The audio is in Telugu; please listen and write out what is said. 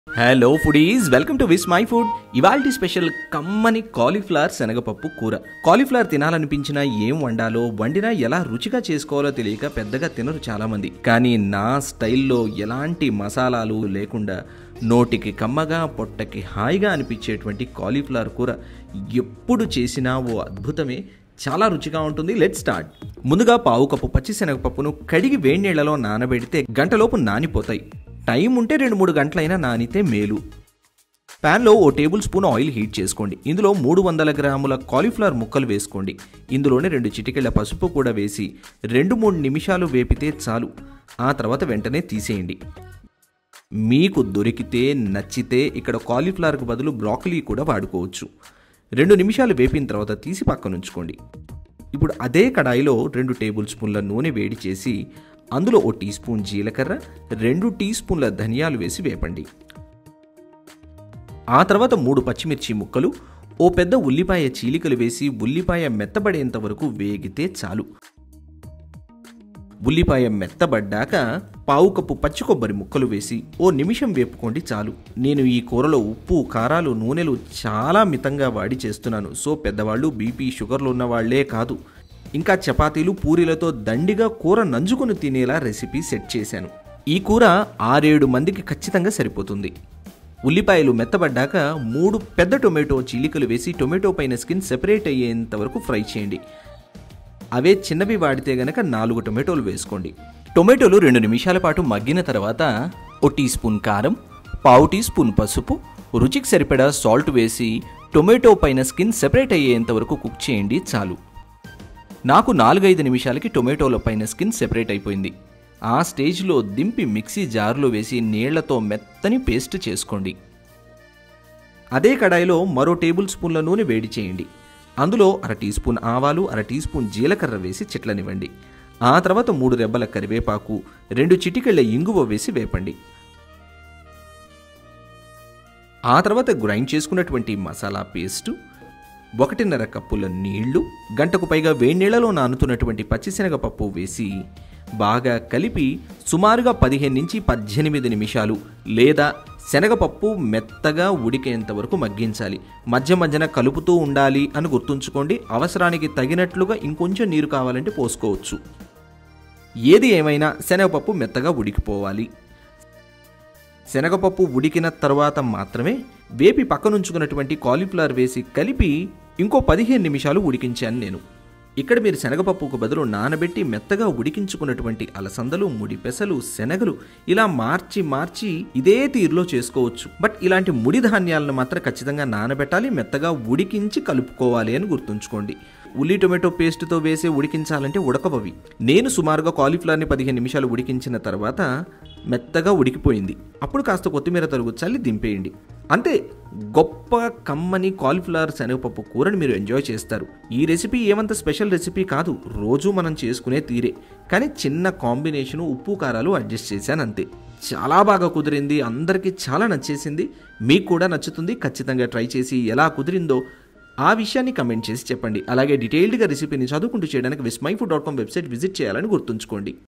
hello foodies welcome to Vismai food ఇవాల్టి స్పెషల్ కమ్మని కాలీఫ్లవర్ శనగపప్పు కూర కాలీఫ్లవర్ తినాలనిపించినా ఏం వండాలో వండినా ఎలా రుచిగా చేసుకోవాలో తెలియక పెద్దగా తినరు చాలామంది కానీ నా స్టైల్లో ఎలాంటి మసాలాలు లేకుండా నోటికి కమ్మగా పొట్టకి హాయిగా అనిపించేటువంటి కాలీఫ్లవర్ కూర ఎప్పుడు చేసినా ఓ అద్భుతమే చాలా రుచిగా ఉంటుంది లెట్ స్టార్ట్ ముందుగా పావు కప్పు పచ్చిశనగపప్పును కడిగి వేడి నీళ్లలో నానబెడితే గంటలోపు నానిపోతాయి టైం ఉంటే రెండు మూడు గంటలైనా నానితే మేలు ప్యాన్లో ఓ టేబుల్ స్పూన్ ఆయిల్ హీట్ చేసుకోండి ఇందులో మూడు వందల గ్రాముల కాలీఫ్లవర్ ముక్కలు వేసుకోండి ఇందులోనే రెండు చిటికెళ్ళ పసుపు కూడా వేసి రెండు మూడు నిమిషాలు వేపితే చాలు ఆ తర్వాత వెంటనే తీసేయండి మీకు దొరికితే నచ్చితే ఇక్కడ కాలీఫ్లవర్కు బదులు బ్రాకలీ కూడా వాడుకోవచ్చు రెండు నిమిషాలు వేపిన తర్వాత తీసి పక్కన ఉంచుకోండి ఇప్పుడు అదే కడాయిలో రెండు టేబుల్ స్పూన్ల నూనె వేడి చేసి అందులో ఓ టీ స్పూన్ జీలకర్ర రెండు టీ స్పూన్ల ధనియాలు వేసి వేపండి ఆ తర్వాత మూడు పచ్చిమిర్చి ముక్కలు ఓ పెద్ద ఉల్లిపాయ చీలికలు వేసి ఉల్లిపాయ మెత్తబడేంత వరకు వేగితే చాలు ఉల్లిపాయ మెత్తబడ్డాక పావు కప్పు పచ్చి కొబ్బరి ముక్కలు వేసి ఓ నిమిషం వేపుకోండి చాలు నేను ఈ కూరలో ఉప్పు కారాలు నూనెలు చాలా మితంగా వాడి చేస్తున్నాను సో పెద్దవాళ్ళు బీపీ షుగర్లు ఉన్న వాళ్లే కాదు ఇంకా చపాతీలు పూరీలతో దండిగా కూర నంజుకొని తినేలా రెసిపీ సెట్ చేశాను ఈ కూర ఆరేడు మందికి ఖచ్చితంగా సరిపోతుంది ఉల్లిపాయలు మెత్తబడ్డాక మూడు పెద్ద టొమాటో చీలికలు వేసి టొమాటో పైన స్కిన్ సెపరేట్ అయ్యేంత వరకు ఫ్రై చేయండి అవే చిన్నవి వాడితే గనక నాలుగు టొమాటోలు వేసుకోండి టొమాటోలు రెండు నిమిషాల పాటు మగ్గిన తర్వాత ఓ టీ స్పూన్ కారం పావు టీ స్పూన్ పసుపు రుచికి సరిపడా సాల్ట్ వేసి టొమాటో పైన స్కిన్ సెపరేట్ అయ్యేంత వరకు కుక్ చేయండి చాలు నాకు నాలుగైదు నిమిషాలకి టొమాటోల పైన స్కిన్ సెపరేట్ అయిపోయింది ఆ స్టేజ్లో దింపి మిక్సీ జార్లో వేసి నీళ్లతో మెత్తని పేస్ట్ చేసుకోండి అదే కడాయిలో మరో టేబుల్ స్పూన్ల నూనె వేడి చేయండి అందులో అర టీ స్పూన్ ఆవాలు అర టీ స్పూన్ జీలకర్ర వేసి చిట్లనివ్వండి ఆ తర్వాత మూడు రెబ్బల కరివేపాకు రెండు చిటికెళ్ళ ఇంగువ వేసి వేపండి ఆ తర్వాత గ్రైండ్ చేసుకున్నటువంటి మసాలా పేస్టు ఒకటిన్నర కప్పుల నీళ్లు గంటకు పైగా వేడినీళ్లలో నానుతున్నటువంటి పచ్చిశనగపప్పు వేసి బాగా కలిపి సుమారుగా పదిహేను నుంచి పద్దెనిమిది నిమిషాలు లేదా శనగపప్పు మెత్తగా ఉడికేంత వరకు మగ్గించాలి మధ్య మధ్యన కలుపుతూ ఉండాలి అని గుర్తుంచుకోండి అవసరానికి తగినట్లుగా ఇంకొంచెం నీరు కావాలంటే పోసుకోవచ్చు ఏది ఏమైనా శనగపప్పు మెత్తగా ఉడికిపోవాలి శనగపప్పు ఉడికిన తర్వాత మాత్రమే వేపి పక్కనుంచుకున్నటువంటి కాలీఫ్లవర్ వేసి కలిపి ఇంకో పదిహేను నిమిషాలు ఉడికించాను నేను ఇక్కడ మీరు శనగపప్పుకు బదులు నానబెట్టి మెత్తగా ఉడికించుకున్నటువంటి అలసందలు ముడి పెసలు శనగలు ఇలా మార్చి మార్చి ఇదే తీరులో చేసుకోవచ్చు బట్ ఇలాంటి ముడి ధాన్యాలను మాత్రం ఖచ్చితంగా నానబెట్టాలి మెత్తగా ఉడికించి కలుపుకోవాలి అని గుర్తుంచుకోండి ఉల్లి టొమాటో పేస్ట్తో వేసి ఉడికించాలంటే ఉడకవవి నేను సుమారుగా కాలీఫ్లవర్ని పదిహేను నిమిషాలు ఉడికించిన తర్వాత మెత్తగా ఉడికిపోయింది అప్పుడు కాస్త కొత్తిమీర తరుగు చల్లి దింపేయండి అంతే గొప్ప కమ్మని కాలీఫ్లవర్ శనగపప్పు కూరని మీరు ఎంజాయ్ చేస్తారు ఈ రెసిపీ ఏమంత స్పెషల్ రెసిపీ కాదు రోజు మనం చేసుకునే తీరే కానీ చిన్న కాంబినేషను ఉప్పు కారాలు అడ్జస్ట్ చేశాను అంతే చాలా బాగా కుదిరింది అందరికీ చాలా నచ్చేసింది మీకు కూడా నచ్చుతుంది ఖచ్చితంగా ట్రై చేసి ఎలా కుదిరిందో ఆ విషయాన్ని కమెంట్ చేసి చెప్పండి అలాగే డీటెయిల్డ్గా రెసిపీని చదువుకుంటూ చేయడానికి Vismai food dot com website visit చేయాలని గుర్తుంచుకోండి